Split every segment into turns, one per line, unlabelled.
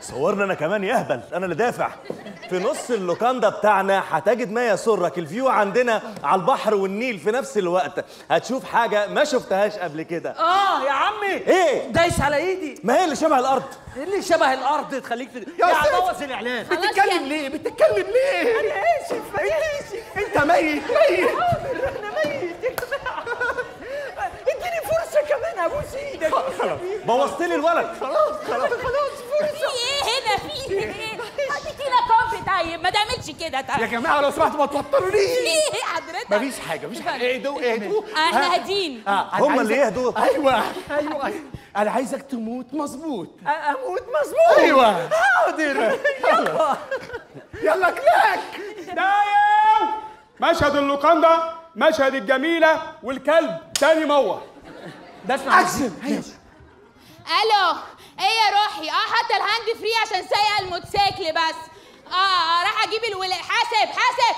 صورنا انا كمان يهبل انا اللي دافع في نص اللوكاندا بتاعنا هتجد ما يسرك الفيو عندنا على البحر والنيل في نفس الوقت هتشوف حاجه ما شفتهاش قبل كده
اه يا عمي
ايه
دايس على ايدي
ما هي اللي شبه الارض
إيه اللي شبه الارض تخليك تد...
يا
يا
أستاذ.
بوظ الاعلان
خلاص
بتتكلم
يا-
ليه بتتكلم ليه
انا اسف انا اسف
انت ميت ميت
انا ميت يا جماعه اديني فرصه كمان ابوس ايدك
بوظت لي الولد
خلاص خلاص خلاص
في ايه هنا في ايه هاتي لنا كومبي طيب ما تعملش كده
يا
طيب
جماعه لو سمحتوا ما توترونيش
في ايه حضرتك
مفيش حاجه مفيش حاجه اهدوا اهدوا
احنا هادين
آه، أنا
هم اللي
عايزك-
يهدوا
ايوه ايوه ايوه انا عايزك تموت مظبوط
اموت مظبوط
ايوه
حاضر يلا
يلا كلاك
دايو مشهد اللوكاندا مشهد الجميلة والكلب تاني موه
ده اسمع
اكشن
الو ايه يا روحي اه حتى الهاند فري عشان سايق الموتوسيكل بس اه راح اجيب الولاء حاسب حاسب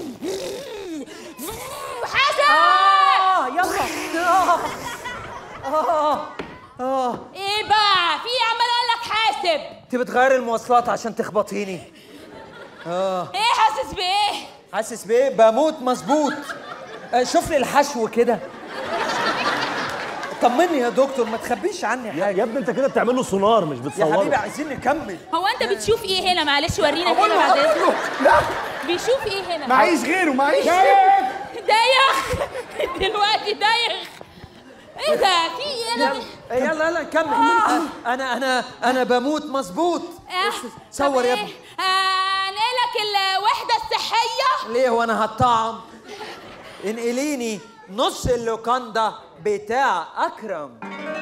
حاسب
اه يلا اه اه اه
ايه بقى في إيه عمال اقول لك حاسب
انت بتغير المواصلات عشان تخبطيني
ايه حاسس بايه
حاسس بايه بموت مظبوط آه، شوف لي الحشو كده طمني يا دكتور ما تخبيش عني
يا,
حاجه
يا ابني انت كده بتعمل له سونار مش
يا
بتصوره
حبيبي عايزين نكمل
هو انت بتشوف ايه هنا معلش ورينا هنا بعد اذنك
لا
بيشوف ايه هنا
معيش غيره معيش
دايخ دلوقتي دايخ ايه ده في ايه انا
يلا يلا يلا نكمل آه، انا انا انا بموت مظبوط
آه،
صور
طب
يا
إيه؟
ابني
آه، انقلك الوحده الصحيه
ليه وانا هطعم انقليني نص اللوكاندا بتاع اكرم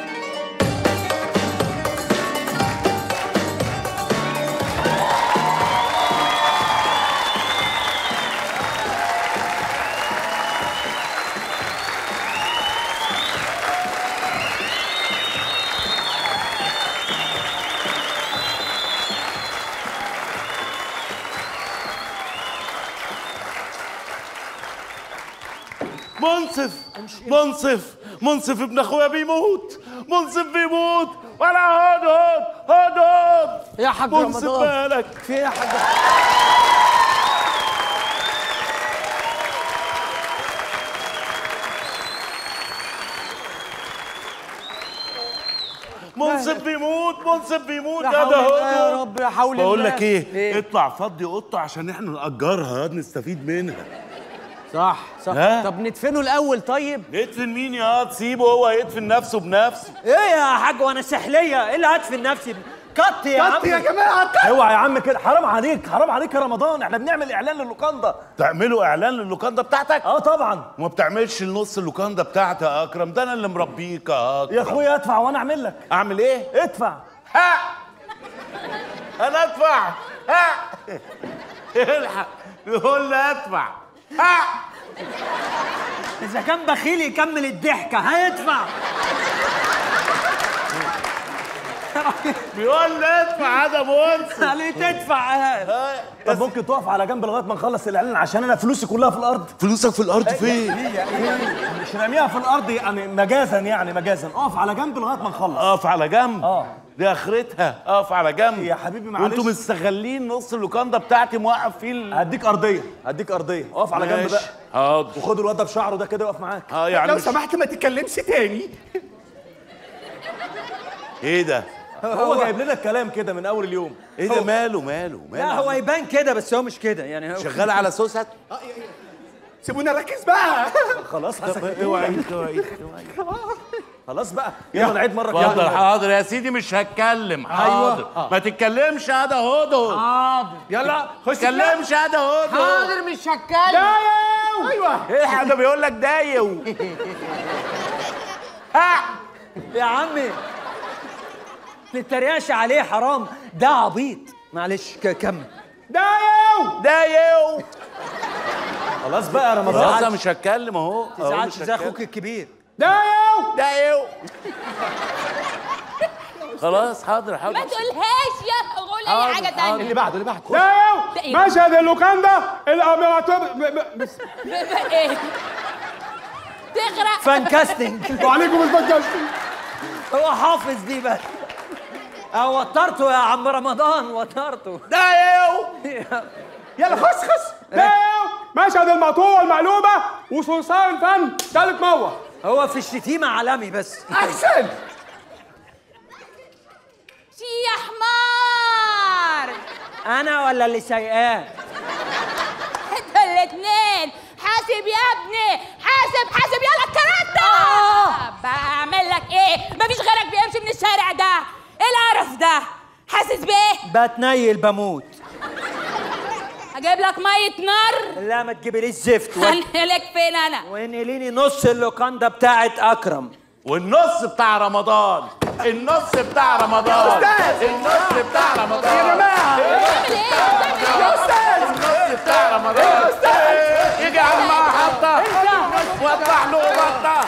منصف منصف منصف ابن اخويا بيموت منصف بيموت ولا هدهد هدهد
يا حاج
منصف
رمضان
مالك
في ايه يا حاج
منصف بيموت منصف بيموت
لا
يا
حول الله يا
ده
رب لا حول
بقول
الله
لك ايه
إيه؟
اطلع فضي قطه عشان احنا نأجرها نستفيد منها
صح صح
ها؟
طب ندفنه الاول طيب
يدفن مين يا تسيبه هو يدفن نفسه بنفسه
ايه يا حاج وانا سحليه ايه اللي هدفن نفسي كت يا عم
كت يا جماعه كت
اوعى يا عم كده حرام عليك حرام عليك يا رمضان احنا بنعمل اعلان للوكاندا تعملوا اعلان للوكاندا بتاعتك اه طبعا وما بتعملش النص اللوكاندا بتاعتي يا اكرم ده انا اللي مربيك يا اكرم
يا اخويا ادفع وانا اعمل لك
اعمل ايه
ادفع
ها انا ادفع ها الحق يقول لي ادفع ها
اذا كان بخيل يكمل الضحكه هيدفع
بيقول لي ادفع هذا منصف
عليه تدفع
طب ممكن تقف على جنب لغايه ما نخلص الاعلان عشان انا فلوسي كلها في الارض
فلوسك في الارض فين
مش راميها في الارض يعني مجازا يعني مجازا اقف على جنب لغايه ما نخلص
اقف على جنب
اه
دي اخرتها اقف على جنب
يا حبيبي معلش.
وانتوا مستغلين نص اللوكاندا بتاعتي موقف فيه ال...
هديك ارضيه هديك ارضيه اقف على جنب
ماشي.
بقى
حاضر
وخد الواد ده بشعره ده كده يقف معاك
اه يعني
لو
مش...
سمحت ما تتكلمش تاني
ايه ده
هو جايب لنا الكلام كده من اول اليوم
ايه ده ماله ماله ماله
لا هو يبان كده بس هو مش كده يعني هو
شغال على سوست
سيبونا نركز بقى
خلاص
طب
هسكت
اوعي اوعي
خلاص بقى يلا نعيد مره
حاضر
كمان
حاضر يا سيدي مش هتكلم حاضر ما تتكلمش هذا هدهد
حاضر
يلا
ما
خش
تتكلمش هذا هدهد
حاضر مش هتكلم
ايوه
ايه حاجه بيقول لك دايو ها
يا عمي تتريقش عليه حرام ده عبيط معلش ك- كمل
دايو دايو
خلاص بقى يا رمضان
خلاص أنا مش هتكلم اهو أهو
تزعلش
مش
زي
هتكلم.
اخوك الكبير
دايو دايو خلاص حاضر
ما
حاضر
تقولهاش يا قول اي
حاضر،
حاجه
حاضر.
تانية
اللي بعده اللي بعده
ده
دايو
إيه؟
مشهد اللوكاندا الاميراتور ب- ب- بس
ب- ب- ايه تغرق
فانكاستنج
وعليكم البودكاست
هو حافظ دي بس اه وترته يا عم رمضان وترته
دايو يلا خش خش
دايو مشهد المقطوع والمقلوبه وصرصار الفن تالت موه
هو في الشتيمة عالمي بس
احسن
شي يا حمار
انا ولا اللي سايقاه
انتوا الاتنين حاسب يا ابني حاسب حاسب يلا الكاراتة بعمل لك ايه مفيش غيرك بيمشي من الشارع ده ايه القرف ده حاسس بايه
بتنيل بموت
اجيب لك ميه نار
لا ما تجيبليش زفت
هنقلك فين انا
وانقليني نص اللوكاندا بتاعت اكرم
والنص بتاع رمضان النص بتاع رمضان النص بتاع رمضان يا جماعه
بتعمل ايه بتعمل ايه
النص بتاع رمضان يجي على المحطة وضع له بطة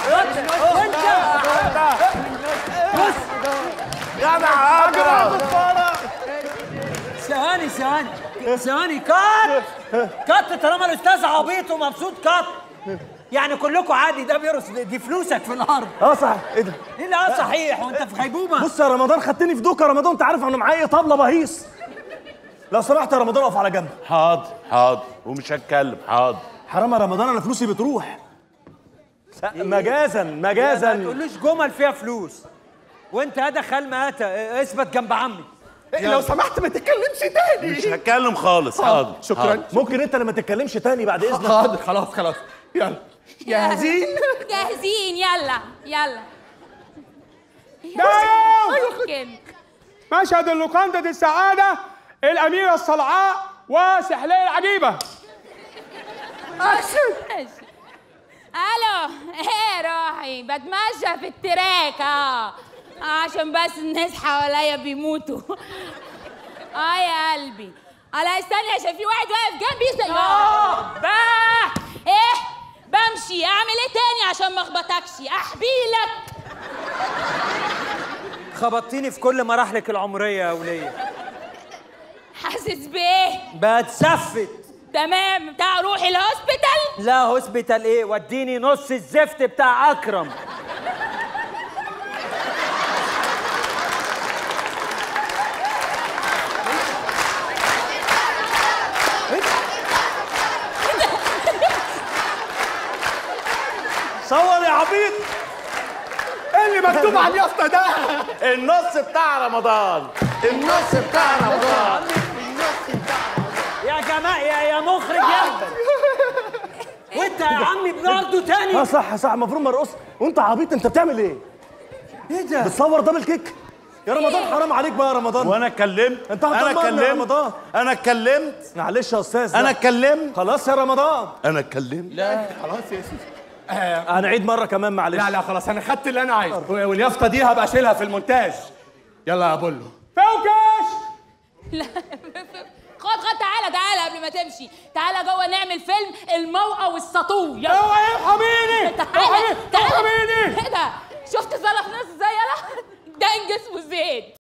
جدع أكرم
ثواني ثواني ثواني كات كات طالما الاستاذ عبيط ومبسوط كات يعني كلكم عادي ده بيرقص دي فلوسك في الارض
اه صح ايه ده
ايه لا صحيح وانت في غيبوبه
بص يا رمضان خدتني في دوكا رمضان انت عارف انا معايا طبله بهيص لو سمحت يا رمضان اقف على جنب
حاضر حاضر ومش هتكلم حاضر
حرام يا رمضان انا فلوسي بتروح لا، مجازا
ما
مجازا
تقولوش جمل فيها فلوس وانت هذا خال مآتة اثبت جنب عمي
لو سمحت ما تتكلمش تاني مش هتكلم خالص حاضر
شكرا ممكن انت لما تتكلمش تاني بعد اذنك
حاضر خلاص خلاص يلا جاهزين
جاهزين يلا يلا
دايو
ممكن
مشهد اللوكاندا دي السعاده الاميره الصلعاء وسحليه العجيبه
ماشي الو ايه روحي بتمشى في التراك اه عشان بس الناس حواليا بيموتوا اه يا قلبي انا استني عشان في واحد واقف جنبي يسأل باه ايه بمشي اعمل ايه تاني عشان ما اخبطكش احبيلك
خبطتيني في كل مراحلك العمريه يا وليه
حاسس بايه
بتسفت
تمام بتاع روحي الهوسبيتال
لا هوسبيتال ايه وديني نص الزفت بتاع اكرم
صور يا عبيط
ايه اللي مكتوب على اليافطة ده النص بتاع رمضان النص بتاع رمضان
يا جماعه يا يا مخرج يا وانت يا عمي برضه
اه
تاني
صح صح المفروض ما ارقص وانت عبيط انت بتعمل ايه
ايه ده
بتصور دبل كيك يا رمضان حرام عليك بقى يا رمضان
وانا اتكلمت
انت
انا
هتطمنا يا رمضان
اتكلمت انا اتكلمت
معلش يا استاذ
انا
لا.
اتكلمت
خلاص يا رمضان
انا اتكلمت
لا خلاص يا سيدي
هنعيد مره كمان معلش
لا لا خلاص انا خدت اللي انا عايزه واليافطه دي هبقى اشيلها في المونتاج يلا يا بولو
فوكش
لا خد خد تعالى تعالى قبل ما تمشي تعالى جوه نعمل فيلم الموقع والسطو يلا
اوعى ارحميني
تعالى
ارحميني
تعالى
ارحميني
ايه ده شفت زلط نص ازاي يلا ده انجز وزيد